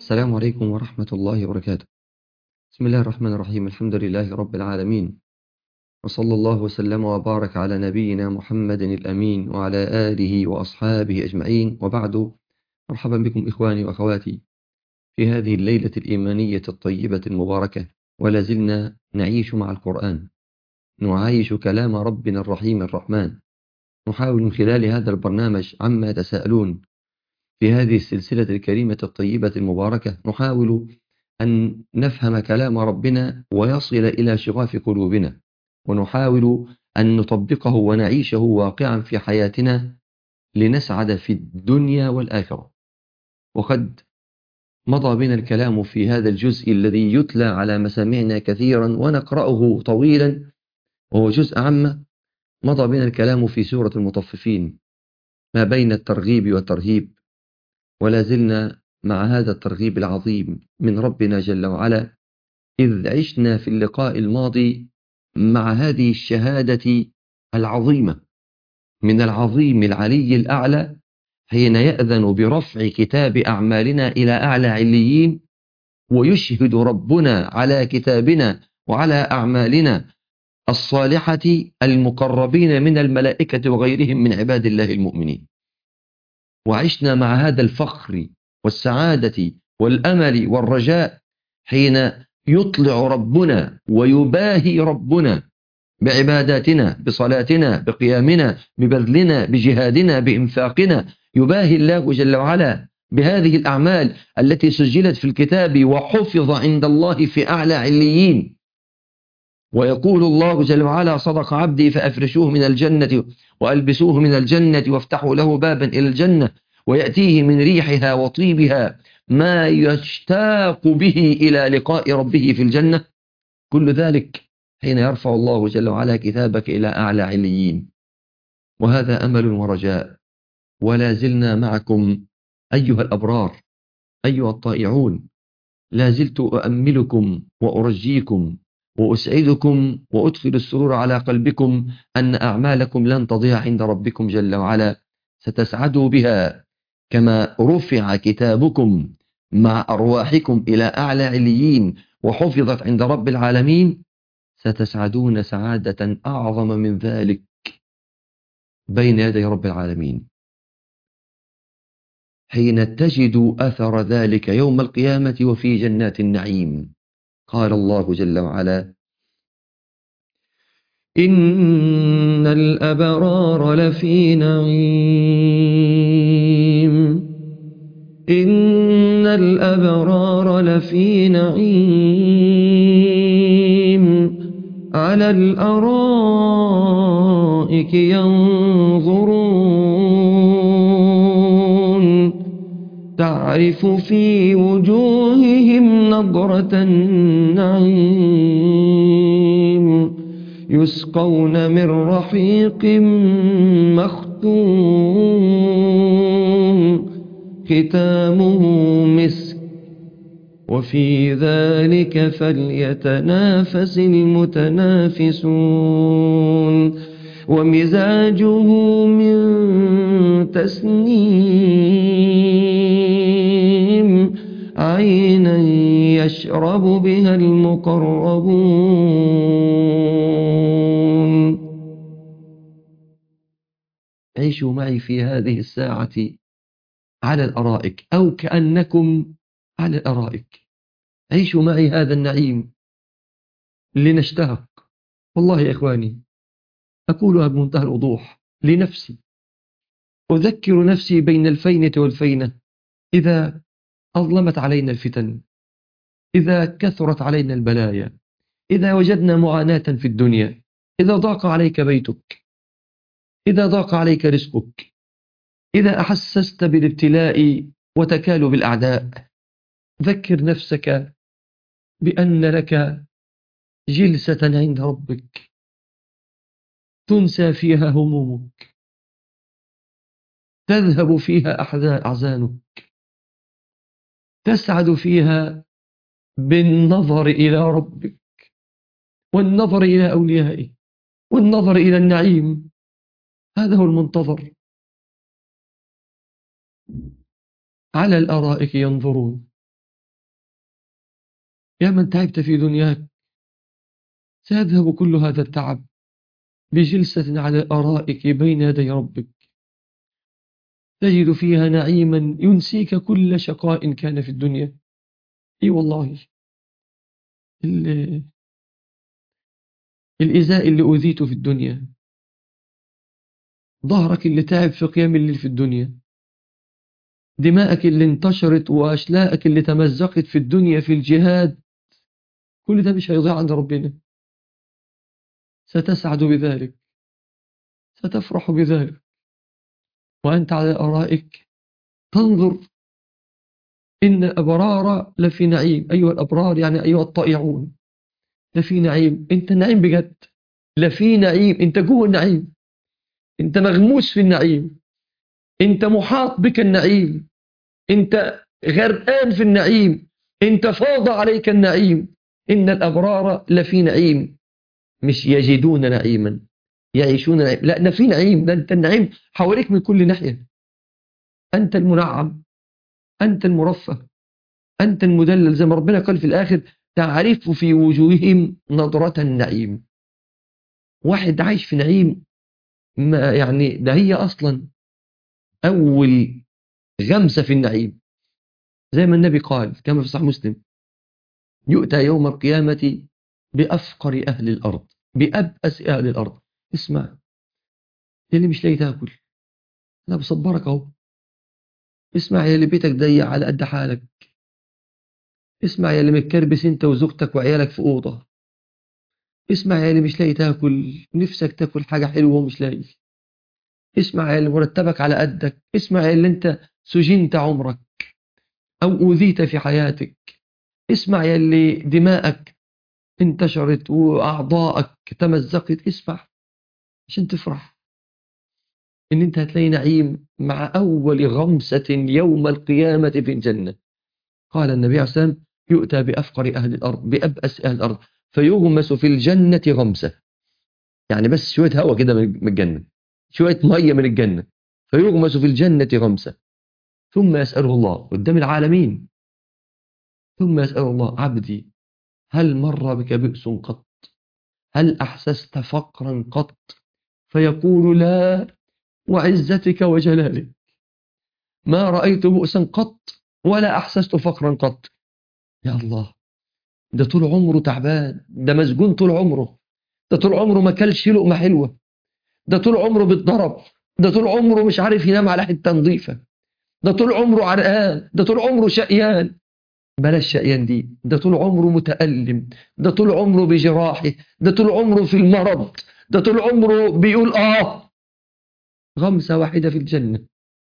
السلام عليكم ورحمة الله وبركاته بسم الله الرحمن الرحيم الحمد لله رب العالمين وصلى الله وسلم وبارك على نبينا محمد الأمين وعلى آله وأصحابه أجمعين وبعد مرحبا بكم إخواني وأخواتي في هذه الليلة الإيمانية الطيبة المباركة ولا زلنا نعيش مع القرآن نعايش كلام ربنا الرحيم الرحمن نحاول من خلال هذا البرنامج عما يتساءلون في هذه السلسلة الكريمة الطيبة المباركة نحاول أن نفهم كلام ربنا ويصل إلى شغاف قلوبنا ونحاول أن نطبقه ونعيشه واقعا في حياتنا لنسعد في الدنيا والآخرة وقد مضى بنا الكلام في هذا الجزء الذي يتلى على مسامعنا كثيرا ونقرأه طويلا وهو جزء عامة مضى بنا الكلام في سورة المطففين ما بين الترغيب والترهيب ولا زلنا مع هذا الترغيب العظيم من ربنا جل وعلا إذ عشنا في اللقاء الماضي مع هذه الشهادة العظيمة من العظيم العلي الأعلى حين يأذن برفع كتاب أعمالنا إلى أعلى عليين ويشهد ربنا على كتابنا وعلى أعمالنا الصالحة المقربين من الملائكة وغيرهم من عباد الله المؤمنين وعشنا مع هذا الفخر والسعادة والأمل والرجاء حين يطلع ربنا ويباهي ربنا بعباداتنا بصلاتنا بقيامنا ببذلنا بجهادنا بإنفاقنا يباهي الله جل وعلا بهذه الأعمال التي سجلت في الكتاب وحفظ عند الله في أعلى عليين ويقول الله جل وعلا صدق عبدي فأفرشوه من الجنة وألبسوه من الجنة وافتحوا له بابا إلى الجنة ويأتيه من ريحها وطيبها ما يشتاق به إلى لقاء ربه في الجنة كل ذلك حين يرفع الله جل وعلا كتابك إلى أعلى عليين وهذا أمل ورجاء ولا زلنا معكم أيها الأبرار أيها الطائعون لا زلت أؤملكم وأرجيكم وأسعدكم وأدخل السرور على قلبكم أن أعمالكم لن تضيع عند ربكم جل وعلا ستسعدوا بها كما رفع كتابكم مع أرواحكم إلى أعلى عليين وحفظت عند رب العالمين ستسعدون سعادة أعظم من ذلك بين يدي رب العالمين حين تجد أثر ذلك يوم القيامة وفي جنات النعيم قال الله جل وعلا إن الأبرار لفي نعيم إن الأبرار لفي نعيم على الأرائك ينظرون تعرف في وجوههم نضرة النعيم يسقون من رحيق مختوم ختامه مسك وفي ذلك فليتنافس المتنافسون ومزاجه من تسنيم عينا يشرب بها المقربون عيشوا معي في هذه الساعة على الأرائك أو كأنكم على الأرائك عيشوا معي هذا النعيم لنشتهق والله يا إخواني أقولها بمنتهى الوضوح لنفسي أذكر نفسي بين الفينة والفينة إذا أظلمت علينا الفتن إذا كثرت علينا البلايا إذا وجدنا معاناة في الدنيا إذا ضاق عليك بيتك إذا ضاق عليك رزقك إذا أحسست بالابتلاء وتكالب الأعداء ذكر نفسك بأن لك جلسة عند ربك تنسى فيها همومك تذهب فيها أحزانك تسعد فيها بالنظر إلى ربك والنظر إلى أوليائه والنظر إلى النعيم هذا هو المنتظر على الأرائك ينظرون يا من تعبت في دنياك سيذهب كل هذا التعب بجلسة على الأرائك بين يدي ربك تجد فيها نعيما ينسيك كل شقاء كان في الدنيا اي والله ال- الإزاء اللي أوذيته في الدنيا ظهرك اللي تعب في قيام الليل في الدنيا دماءك اللي انتشرت وأشلاءك اللي تمزقت في الدنيا في الجهاد كل ده مش هيضيع عند ربنا ستسعد بذلك ستفرح بذلك وأنت على الأرائك تنظر إن الأبرار لفي نعيم أيها الأبرار يعني أيها الطائعون لفي نعيم أنت نعيم بجد لفي نعيم أنت جوه النعيم أنت مغموس في النعيم أنت محاط بك النعيم أنت غرقان في النعيم أنت فاض عليك النعيم إن الأبرار لفي نعيم مش يجدون نعيما يعيشون نعيم لا ده في نعيم ده أنت النعيم حواليك من كل ناحية أنت المنعم أنت المرفه أنت المدلل زي ما ربنا قال في الآخر تعرف في وجوههم نظرة النعيم واحد عايش في نعيم ما يعني ده هي أصلا أول غمسة في النعيم زي ما النبي قال كما في صحيح مسلم يؤتى يوم القيامة بأفقر أهل الأرض بأبأس أهل الأرض اسمع اللي مش لاقي تاكل أنا بصبرك أهو اسمع يا اللي بيتك ضيق على قد حالك اسمع يا اللي متكربس انت وزوجتك وعيالك في أوضة اسمع يا اللي مش لاقي تاكل نفسك تاكل حاجة حلوة ومش لاقي اسمع يا اللي مرتبك على قدك اسمع يا اللي انت سجنت عمرك أو أوذيت في حياتك اسمع يا اللي دماءك انتشرت وأعضائك تمزقت اسمع عشان تفرح إن أنت هتلاقي نعيم مع أول غمسة يوم القيامة في الجنة قال النبي عليه الصلاة والسلام يؤتى بأفقر أهل الأرض بأبأس أهل الأرض فيغمس في الجنة غمسة يعني بس شوية هواء كده من الجنة شوية مية من الجنة فيغمس في الجنة غمسة ثم يسأله الله قدام العالمين ثم يسأل الله عبدي هل مر بك بئس قط هل أحسست فقرا قط فيقول لا وعزتك وجلالك ما رأيت بؤسا قط ولا أحسست فقرا قط يا الله ده طول عمره تعبان ده مسجون طول عمره ده طول عمره ما كلش لقمة حلوة ده طول عمره بيتضرب ده طول عمره مش عارف ينام على حتة نظيفة ده طول عمره عرقان ده طول عمره شقيان بلاش شقيان دي ده طول عمره متألم ده طول عمره بجراحه ده طول عمره في المرض ده طول عمره بيقول آه غمسة واحدة في الجنة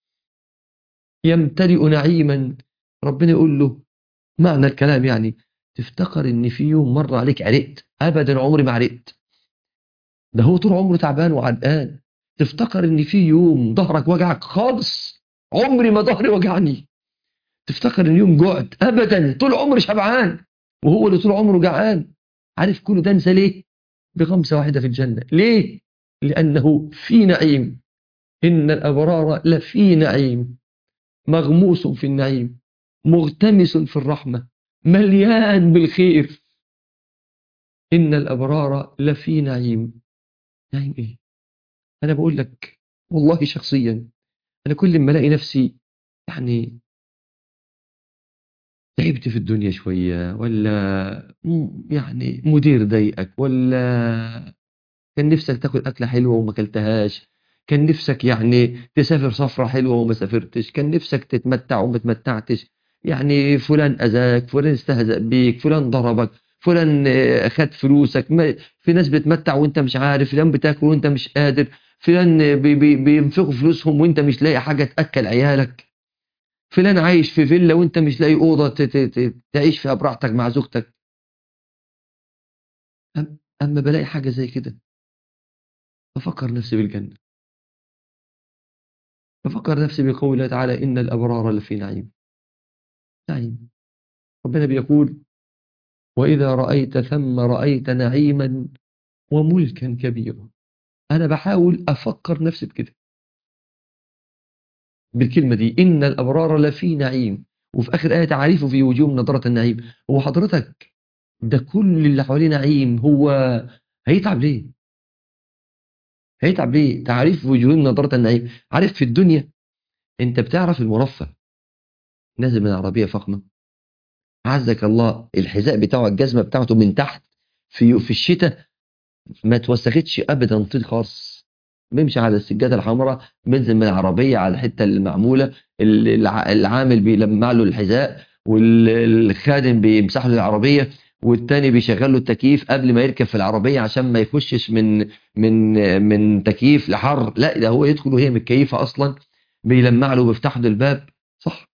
يمتلئ نعيما ربنا يقول له معنى الكلام يعني تفتكر ان في يوم مر عليك عرقت ابدا عمري ما عرقت ده هو طول عمره تعبان وعرقان تفتكر ان في يوم ظهرك وجعك خالص عمري ما ظهري وجعني تفتكر ان يوم جعت ابدا طول عمري شبعان وهو اللي طول عمره جعان عارف كل ده انسى ليه بغمسه واحده في الجنه ليه لانه في نعيم ان الابرار لفي نعيم مغموس في النعيم مغتمس في الرحمه مليان بالخير ان الابرار لفي نعيم نعيم ايه انا بقول لك والله شخصيا انا كل ما الاقي نفسي يعني تعبت في الدنيا شوية ولا يعني مدير ضايقك ولا كان نفسك تاكل أكلة حلوة وما أكلتهاش كان نفسك يعني تسافر سفرة حلوة وما سافرتش كان نفسك تتمتع وما تمتعتش يعني فلان أذاك فلان استهزأ بيك فلان ضربك فلان خد فلوسك في ناس بتمتع وانت مش عارف فلان بتاكل وانت مش قادر فلان بي بي بينفقوا فلوسهم وانت مش لاقي حاجة تأكل عيالك فلان عايش في فيلا وانت مش لاقي اوضه تعيش فيها براحتك مع زوجتك اما بلاقي حاجه زي كده بفكر نفسي بالجنه بفكر نفسي بقول الله تعالى ان الابرار لفي نعيم نعيم ربنا بيقول واذا رايت ثم رايت نعيما وملكا كبيرا انا بحاول افكر نفسي بكده بالكلمة دي إن الأبرار لفي نعيم وفي آخر آية تعريف في وجوههم نظرة النعيم هو حضرتك ده كل اللي حواليه نعيم هو هيتعب ليه هيتعب ليه تعريف وجوه نظرة النعيم عارف في الدنيا انت بتعرف المرفه نازل من عربية فخمة عزك الله الحذاء بتاعه الجزمة بتاعته من تحت في في الشتاء ما توسختش ابدا طين خالص بيمشي على السجادة الحمراء بينزل من العربية على الحتة المعمولة الع- العامل بيلمع له الحذاء والخادم بيمسح له العربية والتاني بيشغل له التكييف قبل ما يركب في العربية عشان ما يخشش من من من تكييف لحر لا ده هو يدخل وهي متكيفة اصلا بيلمع له وبيفتح له الباب صح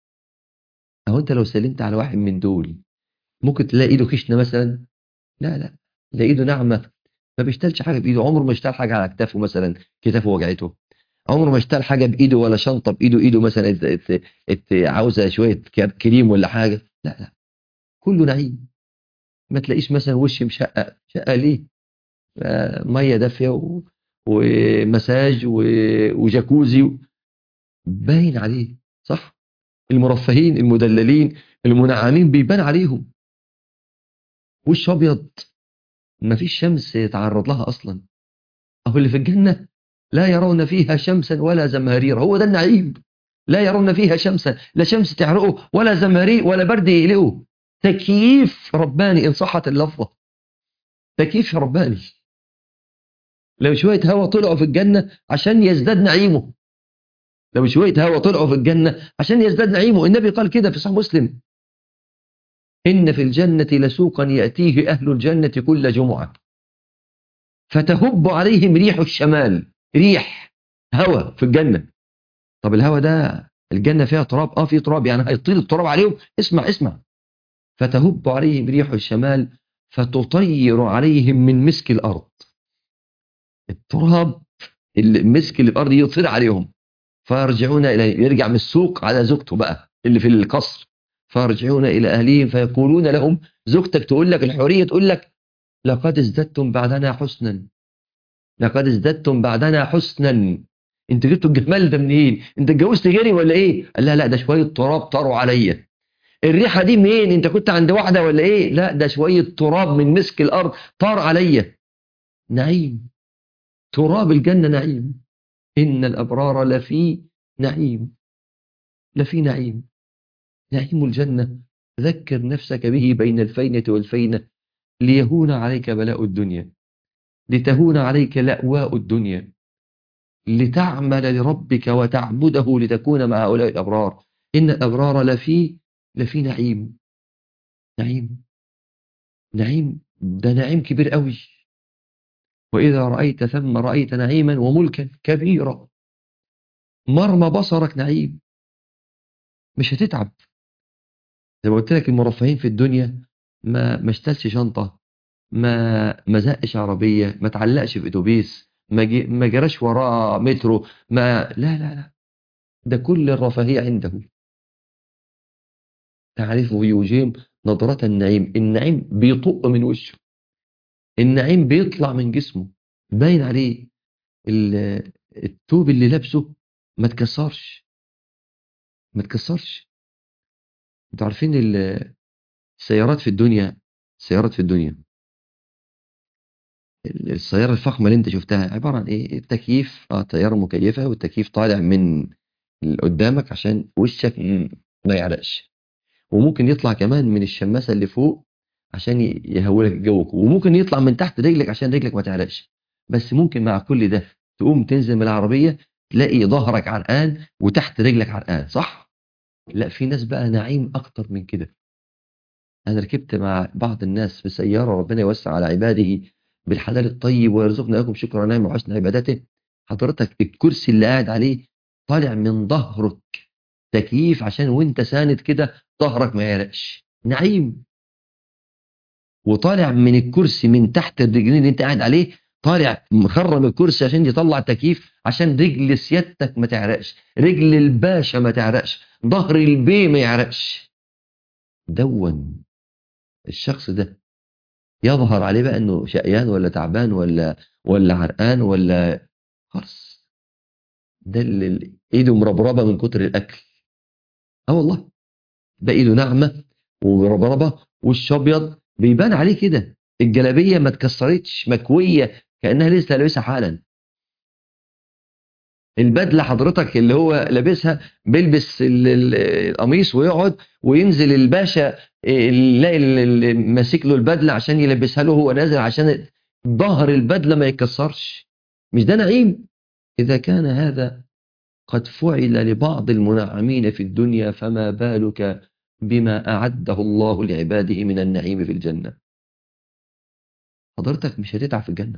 اهو انت لو سلمت على واحد من دول ممكن تلاقي ايده خشنه مثلا لا لا ده ايده ناعمه ما بيشتلش حاجه بايده عمره ما اشتغل حاجه على كتافه مثلا كتافه وجعته عمره ما اشتغل حاجه بايده ولا شنطه بايده ايده مثلا ات- ات- ات- عاوزه شويه ك- كريم ولا حاجه لا لا كله نعيم ما تلاقيش مثلا وش مشقق شقه ليه آه، ميه دافيه و- ومساج و- وجاكوزي باين عليه صح المرفهين المدللين المنعمين بيبان عليهم وش ابيض مفيش شمس يتعرض لها اصلا اهو اللي في الجنه لا يرون فيها شمسا ولا زمهريرا هو ده النعيم لا يرون فيها شمسا لا شمس تحرقه ولا زمهرير ولا برد يقلقه تكييف رباني ان صحت اللفظه تكييف رباني لو شويه هواء طلعوا في الجنه عشان يزداد نعيمه لو شويه هواء طلعوا في الجنه عشان يزداد نعيمه النبي قال كده في صحيح مسلم إن في الجنة لسوقا يأتيه أهل الجنة كل جمعة فتهب عليهم ريح الشمال ريح هواء في الجنة طب الهواء ده الجنة فيها تراب اه في تراب يعني هيطير التراب عليهم اسمع اسمع فتهب عليهم ريح الشمال فتطير عليهم من مسك الأرض التراب المسك اللي في الأرض يطير عليهم فيرجعون إليه يرجع من السوق على زوجته بقى اللي في القصر فيرجعون إلى أهلهم فيقولون لهم زوجتك تقول لك الحورية تقول لك لقد ازددتم بعدنا حسنا لقد ازددتم بعدنا حسنا انت جبتوا الجمال ده منين انت اتجوزت غيري ولا ايه قال لا لا ده شويه تراب طاروا عليا الريحه دي منين انت كنت عند واحده ولا ايه لا ده شويه تراب من مسك الارض طار عليا نعيم تراب الجنه نعيم ان الابرار لفي نعيم لفي نعيم نعيم الجنه ذكر نفسك به بين الفينه والفينه ليهون عليك بلاء الدنيا لتهون عليك لأواء الدنيا لتعمل لربك وتعبده لتكون مع هؤلاء الأبرار إن الأبرار لفي لفي نعيم نعيم نعيم ده نعيم كبير قوي وإذا رأيت ثم رأيت نعيما وملكا كبيرا مرمى بصرك نعيم مش هتتعب زي ما قلت لك المرفهين في الدنيا ما ما اشتلش شنطة ما ما زقش عربية ما تعلقش في اتوبيس ما جي ما جراش وراه مترو ما لا لا لا ده كل الرفاهية عنده تعرف في وجوههم نظرة النعيم النعيم بيطق من وشه النعيم بيطلع من جسمه باين عليه ال- الثوب اللي لابسه ما تكسرش ما تكسرش انتوا عارفين ال- السيارات في الدنيا السيارات في الدنيا السيارة الفخمة اللي انت شفتها عبارة عن ايه التكييف اه طيارة مكيفة والتكييف طالع من اللي قدامك عشان وشك م- ما يعرقش وممكن يطلع كمان من الشماسة اللي فوق عشان ي- يهولك جوك وممكن يطلع من تحت رجلك عشان رجلك ما تعرقش بس ممكن مع كل ده تقوم تنزل من العربية تلاقي ظهرك عرقان وتحت رجلك عرقان صح؟ لا في ناس بقى نعيم اكتر من كده انا ركبت مع بعض الناس في سيارة ربنا يوسع على عباده بالحلال الطيب ويرزقنا لكم شكر نعمه وحسن عبادته حضرتك الكرسي اللي قاعد عليه طالع من ظهرك تكييف عشان وانت ساند كده ظهرك ما يعرقش نعيم وطالع من الكرسي من تحت الرجلين اللي انت قاعد عليه طالع مخرم الكرسي عشان يطلع تكييف عشان رجل سيادتك ما تعرقش رجل الباشا ما تعرقش ظهر البي ما يعرقش دون الشخص ده يظهر عليه بقى انه شقيان ولا تعبان ولا ولا عرقان ولا خلاص ده اللي اللي ايده مربربه من كتر الاكل اه والله ده ايده ناعمه ومربربه وش ابيض بيبان عليه كده الجلابيه ما اتكسرتش مكويه كانها لسه لابسها حالا البدله حضرتك اللي هو لابسها بيلبس ال- ال- القميص ويقعد وينزل الباشا يلاقي ال- ال- ماسك له البدله عشان يلبسها له وهو نازل عشان ظهر البدله ما يتكسرش مش ده نعيم اذا كان هذا قد فعل لبعض المنعمين في الدنيا فما بالك بما اعده الله لعباده من النعيم في الجنه حضرتك مش هتتعب في الجنه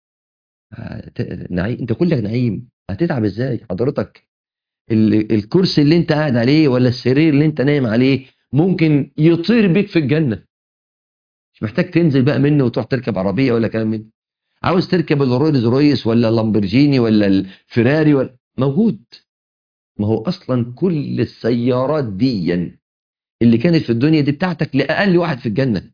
هت- نعيم انت كلك نعيم هتتعب ازاي حضرتك ال- الكرسي اللي انت قاعد عليه ولا السرير اللي انت نايم عليه ممكن يطير بيك في الجنة مش محتاج تنزل بقى منه وتروح تركب عربية ولا كلام من ده. عاوز تركب الرولز رويس ولا اللامبرجيني ولا الفيراري ولا موجود ما هو اصلا كل السيارات دي اللي كانت في الدنيا دي بتاعتك لأقل واحد في الجنة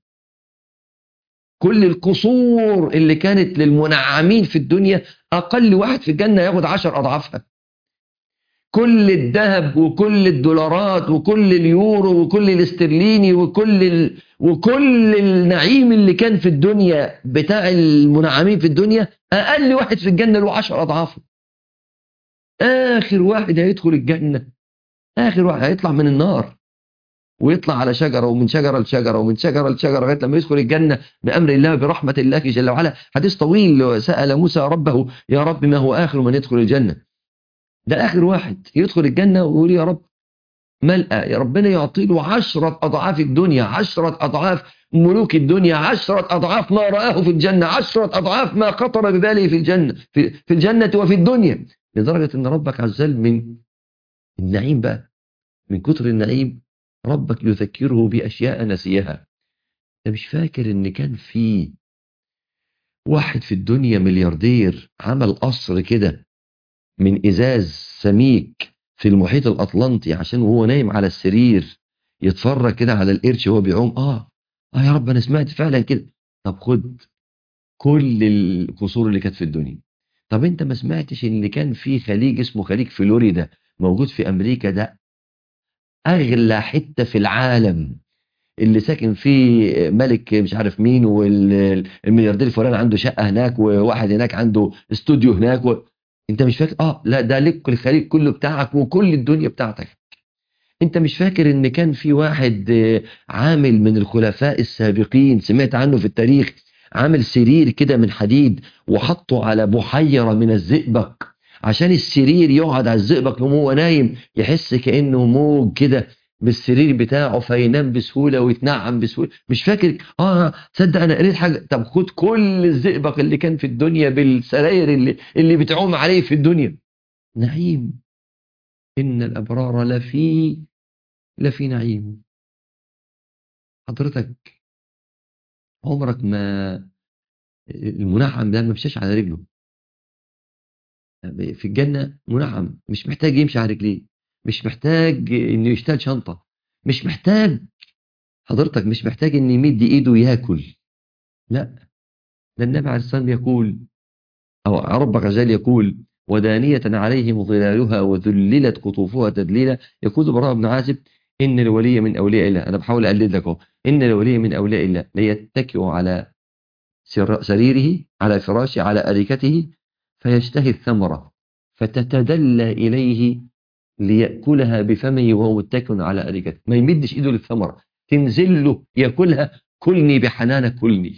كل القصور اللي كانت للمنعمين في الدنيا أقل واحد في الجنة ياخد عشر أضعافها كل الذهب وكل الدولارات وكل اليورو وكل الاسترليني وكل ال... وكل النعيم اللي كان في الدنيا بتاع المنعمين في الدنيا أقل واحد في الجنة له عشر أضعافه آخر واحد هيدخل الجنة آخر واحد هيطلع من النار ويطلع على شجرة ومن شجرة لشجرة ومن شجرة لشجرة لغاية لما يدخل الجنة بأمر الله برحمة الله جل وعلا حديث طويل سأل موسى ربه يا رب ما هو آخر من يدخل الجنة ده آخر واحد يدخل الجنة ويقول يا رب ملأ يا ربنا يعطي له عشرة أضعاف الدنيا عشرة أضعاف ملوك الدنيا عشرة أضعاف ما رآه في الجنة عشرة أضعاف ما خطر بباله في الجنة في, في الجنة وفي الدنيا لدرجة أن ربك عز وجل من النعيم بقى من كتر النعيم ربك يذكره بأشياء نسيها أنت مش فاكر إن كان في واحد في الدنيا ملياردير عمل قصر كده من إزاز سميك في المحيط الأطلنطي عشان وهو نايم على السرير يتفرج كده على القرش وهو بيعوم آه آه يا رب أنا سمعت فعلا كده طب خد كل القصور اللي كانت في الدنيا طب أنت ما سمعتش إن كان في خليج اسمه خليج فلوريدا موجود في أمريكا ده اغلى حته في العالم اللي ساكن فيه ملك مش عارف مين والملياردير الفلاني عنده شقه هناك وواحد هناك عنده استوديو هناك و... انت مش فاكر اه لا ده لك الخليج كله بتاعك وكل الدنيا بتاعتك انت مش فاكر ان كان في واحد آه، عامل من الخلفاء السابقين سمعت عنه في التاريخ عامل سرير كده من حديد وحطه على بحيرة من الزئبق عشان السرير يقعد على الزئبق وهو نايم يحس كأنه موج كده بالسرير بتاعه فينام بسهولة ويتنعم بسهولة مش فاكر اه تصدق انا قريت حاجة طب خد كل الزئبق اللي كان في الدنيا بالسراير اللي, اللي بتعوم عليه في الدنيا نعيم إن الأبرار لفي لفي نعيم حضرتك عمرك ما المنعم ده ما مشاش على رجله في الجنة منعم مش محتاج يمشي على رجليه مش محتاج انه يشتغل شنطة مش محتاج حضرتك مش محتاج ان يمد ايده ياكل لا ده النبي عليه الصلاة والسلام يقول او ربك عز وجل يقول ودانية عليهم ظلالها وذللت قطوفها تذليلا يقول براء بن عازب إن الولي من أولياء الله أنا بحاول أقلد لك أهو إن الولي من أولياء الله ليتكئ على سر- سريره على فراشه على أريكته فيشتهي الثمرة فتتدلى إليه ليأكلها بفمه وهو متكئ على أريكته ما يمدش إيده للثمرة تنزل له يأكلها كلني بحنانك كلني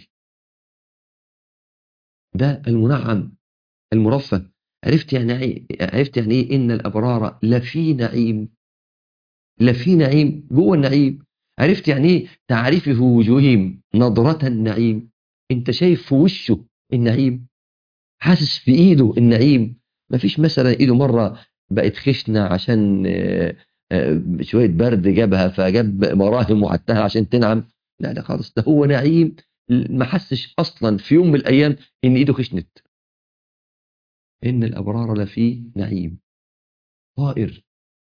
ده المنعم المرفه عرفت يعني ايه عرفت يعني ايه ان الابرار لفي نعيم لفي نعيم جوه النعيم عرفت يعني ايه تعرف في وجوههم نظرة النعيم انت شايف في وشه النعيم حاسس في ايده النعيم مفيش مثلا ايده مرة بقت خشنة عشان آه، آه، شوية برد جابها فجاب مراهم وعدتها عشان تنعم لا لا خالص ده هو نعيم ما حسش اصلا في يوم من الايام ان ايده خشنت إن الأبرار لفي نعيم طائر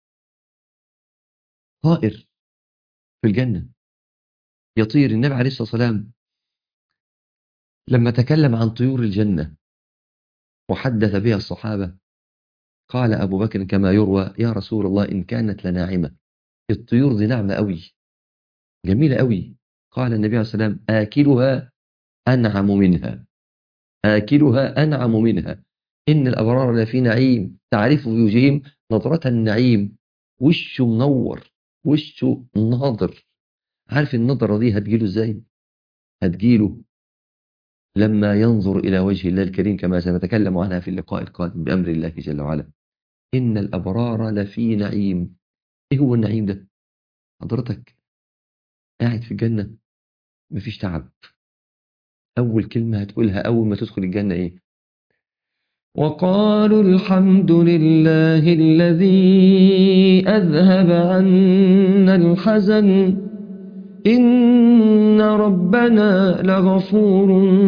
طائر في الجنة يطير النبي عليه الصلاة والسلام لما تكلم عن طيور الجنة وحدث بها الصحابة قال أبو بكر كما يروى يا رسول الله إن كانت لناعمة الطيور دي ناعمة قوي جميلة قوي قال النبي عليه الصلاة والسلام آكلها أنعم منها آكلها أنعم منها إن الأبرار لفي نعيم تعرف في وجوههم نظرة النعيم وشه منور وشه ناظر عارف النظرة دي هتجيله ازاي هتجيله لما ينظر إلى وجه الله الكريم كما سنتكلم عنها في اللقاء القادم بأمر الله جل وعلا إن الأبرار لفي نعيم إيه هو النعيم ده حضرتك قاعد في الجنة مفيش تعب أول كلمة هتقولها أول ما تدخل الجنة إيه وقالوا الحمد لله الذي أذهب عنا الحزن إن ربنا لغفور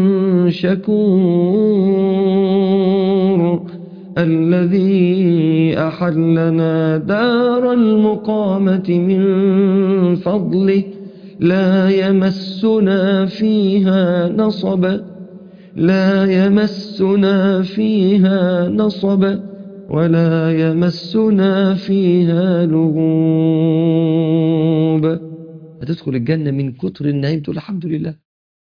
شكور الذي أحلنا دار المقامة من فضله لا يمسنا فيها نصب لا يمسنا فيها نصب ولا يمسنا فيها لغوب هتدخل الجنة من كتر النعيم تقول الحمد لله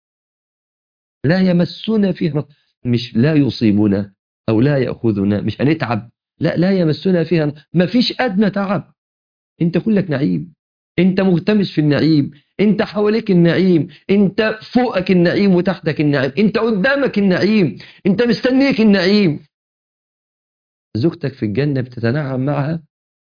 لا يمسنا فيها مش لا يصيبنا أو لا يأخذنا مش هنتعب لا لا يمسنا فيها ما فيش أدنى تعب أنت كلك نعيم أنت مغتمس في النعيم أنت حواليك النعيم أنت فوقك النعيم وتحتك النعيم أنت قدامك النعيم أنت مستنيك النعيم زوجتك في الجنة بتتنعم معها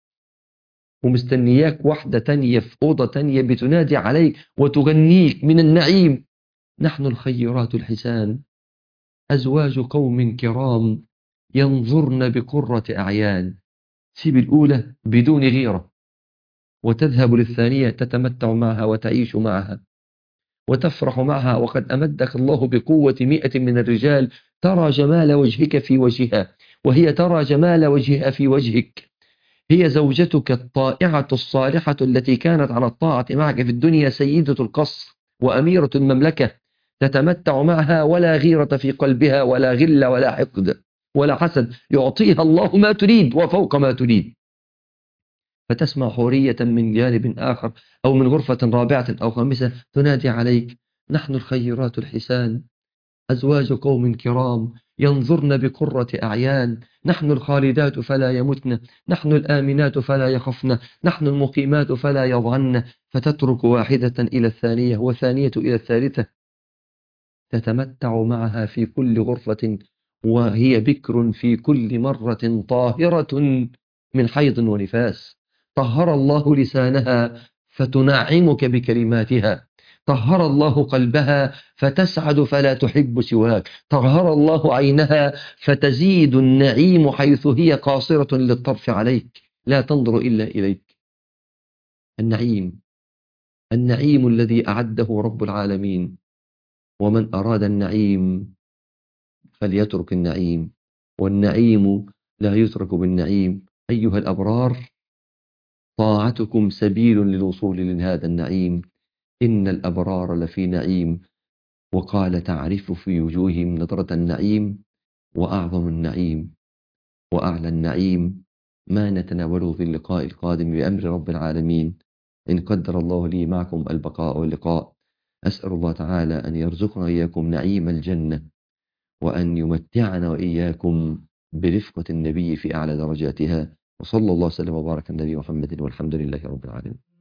ومستنياك واحدة تانية في أوضة تانية بتنادي عليك وتغنيك من النعيم نحن الخيرات الحسان أزواج قوم كرام ينظرن بقرة أعيان سيب الأولى بدون غيرة وتذهب للثانية تتمتع معها وتعيش معها وتفرح معها وقد أمدك الله بقوة مئة من الرجال ترى جمال وجهك في وجهها وهي ترى جمال وجهها في وجهك هي زوجتك الطائعة الصالحة التي كانت على الطاعة معك في الدنيا سيدة القصر وأميرة المملكة تتمتع معها ولا غيرة في قلبها ولا غل ولا حقد ولا حسد يعطيها الله ما تريد وفوق ما تريد فتسمع حورية من جانب آخر أو من غرفة رابعة أو خامسة تنادي عليك نحن الخيرات الحسان أزواج قوم كرام ينظرن بقرة أعيان نحن الخالدات فلا يمتن نحن الآمنات فلا يخفن نحن المقيمات فلا يضعن فتترك واحدة إلى الثانية وثانية إلى الثالثة تتمتع معها في كل غرفة وهي بكر في كل مرة طاهرة من حيض ونفاس طهر الله لسانها فتنعمك بكلماتها طهر الله قلبها فتسعد فلا تحب سواك طهر الله عينها فتزيد النعيم حيث هي قاصرة للطرف عليك لا تنظر إلا إليك النعيم النعيم الذي أعده رب العالمين ومن أراد النعيم فليترك النعيم والنعيم لا يترك بالنعيم أيها الأبرار طاعتكم سبيل للوصول لهذا النعيم إن الأبرار لفي نعيم وقال تعرف في وجوههم نظرة النعيم وأعظم النعيم وأعلى النعيم ما نتناوله في اللقاء القادم بأمر رب العالمين إن قدر الله لي معكم البقاء واللقاء أسأل الله تعالى أن يرزقنا إياكم نعيم الجنة وأن يمتعنا وإياكم برفقة النبي في أعلى درجاتها وصلى الله وسلم وبارك على النبي محمد والحمد لله رب العالمين